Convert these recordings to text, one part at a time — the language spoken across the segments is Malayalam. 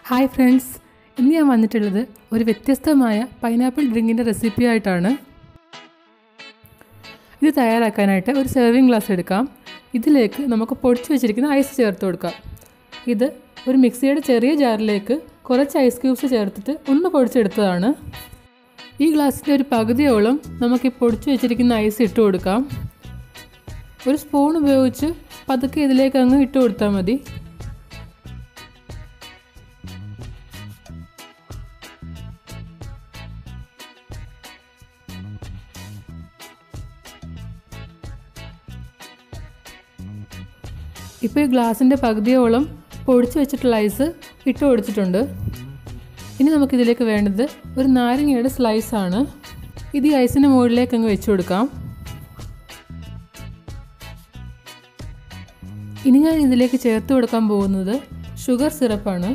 ഹായ് ഫ്രണ്ട്സ് ഇന്ന് ഞാൻ വന്നിട്ടുള്ളത് ഒരു വ്യത്യസ്തമായ പൈനാപ്പിൾ ഡ്രിങ്കിൻ്റെ റെസിപ്പി ആയിട്ടാണ് ഇത് തയ്യാറാക്കാനായിട്ട് ഒരു സെർവിങ് ഗ്ലാസ് എടുക്കാം ഇതിലേക്ക് നമുക്ക് പൊടിച്ചു വെച്ചിരിക്കുന്ന ഐസ് ചേർത്ത് കൊടുക്കാം ഇത് ഒരു മിക്സിയുടെ ചെറിയ ജാറിലേക്ക് കുറച്ച് ഐസ് ക്യൂബ്സ് ചേർത്തിട്ട് ഒന്ന് പൊടിച്ചെടുത്തതാണ് ഈ ഗ്ലാസിൻ്റെ ഒരു പകുതിയോളം നമുക്ക് ഈ പൊടിച്ചു വെച്ചിരിക്കുന്ന ഐസ് ഇട്ട് കൊടുക്കാം ഒരു സ്പൂൺ ഉപയോഗിച്ച് പതുക്കെ ഇതിലേക്ക് അങ്ങ് ഇട്ട് കൊടുത്താൽ മതി ഇപ്പോൾ ഈ ഗ്ലാസിൻ്റെ പകുതിയോളം പൊടിച്ച് വെച്ചിട്ടുള്ള ഐസ് ഇട്ട് കൊടുത്തിട്ടുണ്ട് ഇനി നമുക്കിതിലേക്ക് വേണ്ടത് ഒരു നാരങ്ങയുടെ സ്ലൈസ് ആണ് ഇത് ഈ ഐസിൻ്റെ മുകളിലേക്ക് അങ്ങ് വെച്ച് കൊടുക്കാം ഇനി ഞാൻ ഇതിലേക്ക് ചേർത്ത് കൊടുക്കാൻ പോകുന്നത് ഷുഗർ സിറപ്പാണ്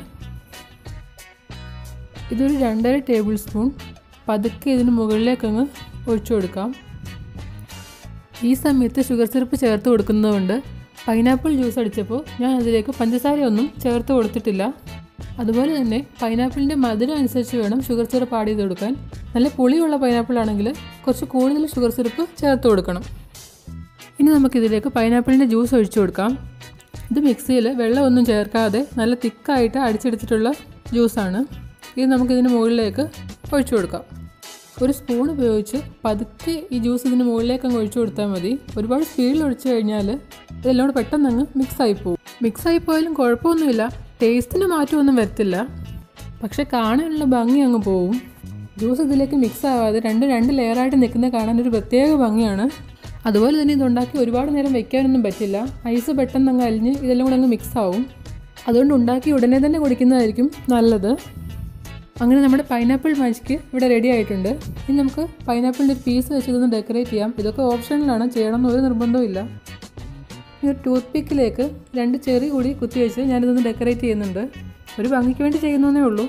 ഇതൊരു രണ്ടര ടേബിൾ സ്പൂൺ പതുക്കെ ഇതിന് മുകളിലേക്ക് അങ്ങ് ഒഴിച്ചു കൊടുക്കാം ഈ സമയത്ത് ഷുഗർ സിറപ്പ് ചേർത്ത് കൊടുക്കുന്നതുകൊണ്ട് പൈനാപ്പിൾ ജ്യൂസ് അടിച്ചപ്പോൾ ഞാൻ അതിലേക്ക് പഞ്ചസാരയൊന്നും ചേർത്ത് കൊടുത്തിട്ടില്ല അതുപോലെ തന്നെ പൈനാപ്പിളിൻ്റെ മധുരം അനുസരിച്ച് വേണം ഷുഗർ സിറപ്പ് ആഡ് ചെയ്ത് കൊടുക്കാൻ നല്ല പുളിയുള്ള പൈനാപ്പിൾ ആണെങ്കിൽ കുറച്ച് കൂടുതൽ ഷുഗർ സിറപ്പ് ചേർത്ത് കൊടുക്കണം ഇനി നമുക്കിതിലേക്ക് പൈനാപ്പിളിൻ്റെ ജ്യൂസ് ഒഴിച്ചു കൊടുക്കാം ഇത് മിക്സിയിൽ വെള്ളമൊന്നും ചേർക്കാതെ നല്ല തിക്കായിട്ട് അടിച്ചെടുത്തിട്ടുള്ള ജ്യൂസാണ് ഇത് നമുക്കിതിന് മുകളിലേക്ക് ഒഴിച്ചു കൊടുക്കാം ഒരു സ്പൂൺ ഉപയോഗിച്ച് പതുക്കെ ഈ ജ്യൂസ് ഇതിന് മുകളിലേക്ക് അങ്ങ് ഒഴിച്ചു കൊടുത്താൽ മതി ഒരുപാട് സ്പീഡിൽ ഒഴിച്ചു കഴിഞ്ഞാൽ ഇതെല്ലാം കൂടെ പെട്ടെന്ന് അങ്ങ് മിക്സായി പോകും മിക്സായി പോയാലും കുഴപ്പമൊന്നുമില്ല ടേസ്റ്റിന് മാറ്റമൊന്നും വരത്തില്ല പക്ഷെ കാണാനുള്ള ഭംഗി അങ്ങ് പോവും ജ്യൂസ് ഇതിലേക്ക് മിക്സ് ആവാതെ രണ്ട് രണ്ട് ലെയറായിട്ട് നിൽക്കുന്ന കാണാൻ ഒരു പ്രത്യേക ഭംഗിയാണ് അതുപോലെ തന്നെ ഇതുണ്ടാക്കി ഒരുപാട് നേരം വെക്കാനൊന്നും പറ്റില്ല ഐസ് പെട്ടെന്ന് അങ്ങ് അലിഞ്ഞ് ഇതെല്ലാം കൂടെ അങ്ങ് മിക്സ് ആവും അതുകൊണ്ട് ഉണ്ടാക്കി ഉടനെ തന്നെ കുടിക്കുന്നതായിരിക്കും നല്ലത് അങ്ങനെ നമ്മുടെ പൈനാപ്പിൾ മാജിക്ക് ഇവിടെ റെഡി ആയിട്ടുണ്ട് ഇനി നമുക്ക് പൈനാപ്പിളിൻ്റെ ഒരു പീസ് വെച്ച് ഇതൊന്ന് ഡെക്കറേറ്റ് ചെയ്യാം ഇതൊക്കെ ഓപ്ഷനിലാണ് ചെയ്യണമെന്ന് ഒരു നിർബന്ധവും ഇല്ല ഈ ഒരു ടൂത്ത് പിക്കിലേക്ക് രണ്ട് ചെറി കൂടി കുത്തി വെച്ച് ഞാനിതൊന്ന് ഡെക്കറേറ്റ് ചെയ്യുന്നുണ്ട് ഒരു ഭംഗിക്ക് വേണ്ടി ചെയ്യുന്നതേ ഉള്ളൂ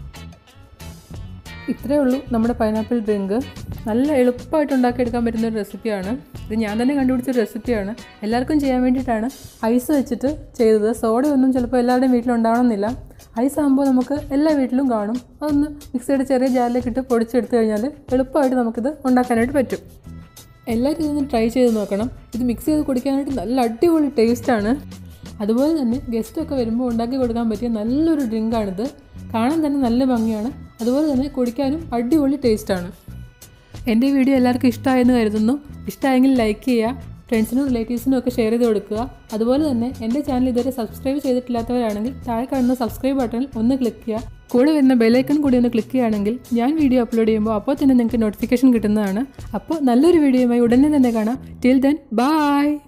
ഇത്രയേ ഉള്ളൂ നമ്മുടെ പൈനാപ്പിൾ ഡ്രിങ്ക് നല്ല എളുപ്പമായിട്ട് ഉണ്ടാക്കിയെടുക്കാൻ പറ്റുന്ന ഒരു റെസിപ്പിയാണ് ഇത് ഞാൻ തന്നെ കണ്ടുപിടിച്ച ഒരു റെസിപ്പിയാണ് എല്ലാവർക്കും ചെയ്യാൻ വേണ്ടിയിട്ടാണ് ഐസ് വെച്ചിട്ട് ചെയ്തത് സോഡയൊന്നും ചിലപ്പോൾ എല്ലാവരുടെയും വീട്ടിലുണ്ടാവണമെന്നില്ല ഐസ് ആകുമ്പോൾ നമുക്ക് എല്ലാ വീട്ടിലും കാണും അതൊന്ന് മിക്സിയുടെ ചെറിയ ജാറിലേക്ക് ഇട്ട് പൊടിച്ചെടുത്ത് കഴിഞ്ഞാൽ എളുപ്പമായിട്ട് നമുക്കിത് ഉണ്ടാക്കാനായിട്ട് പറ്റും എല്ലാവരും ഇതൊന്ന് ട്രൈ ചെയ്ത് നോക്കണം ഇത് മിക്സ് ചെയ്ത് കുടിക്കാനായിട്ട് നല്ല അടിപൊളി ടേസ്റ്റാണ് അതുപോലെ തന്നെ ഗസ്റ്റൊക്കെ വരുമ്പോൾ ഉണ്ടാക്കി കൊടുക്കാൻ പറ്റിയ നല്ലൊരു ഡ്രിങ്കാണിത് കാണാൻ തന്നെ നല്ല ഭംഗിയാണ് അതുപോലെ തന്നെ കുടിക്കാനും അടിപൊളി ടേസ്റ്റാണ് എൻ്റെ ഈ വീഡിയോ എല്ലാവർക്കും ഇഷ്ടമായെന്ന് കരുതുന്നു ഇഷ്ടമായെങ്കിൽ ലൈക്ക് ചെയ്യുക ഫ്രണ്ട്സിനും റിലേറ്റീവ്സിനും ഒക്കെ ഷെയർ ചെയ്ത് കൊടുക്കുക അതുപോലെ തന്നെ എൻ്റെ ചാനൽ ഇതുവരെ സബ്സ്ക്രൈബ് ചെയ്തിട്ടില്ലാത്തവരാണെങ്കിൽ താഴെ കാണുന്ന സബ്സ്ക്രൈബ് ബട്ടണിൽ ഒന്ന് ക്ലിക്ക് ചെയ്യുക കൂടെ വരുന്ന ബെലൈക്കൺ കൂടി ഒന്ന് ക്ലിക്ക് ചെയ്യുകയാണെങ്കിൽ ഞാൻ വീഡിയോ അപ്ലോഡ് ചെയ്യുമ്പോൾ അപ്പോൾ തന്നെ നിങ്ങൾക്ക് നോട്ടിഫിക്കേഷൻ കിട്ടുന്നതാണ് അപ്പോൾ നല്ലൊരു വീഡിയോയുമായി ഉടനെ തന്നെ കാണാം ടിൽ ദെൻ ബൈ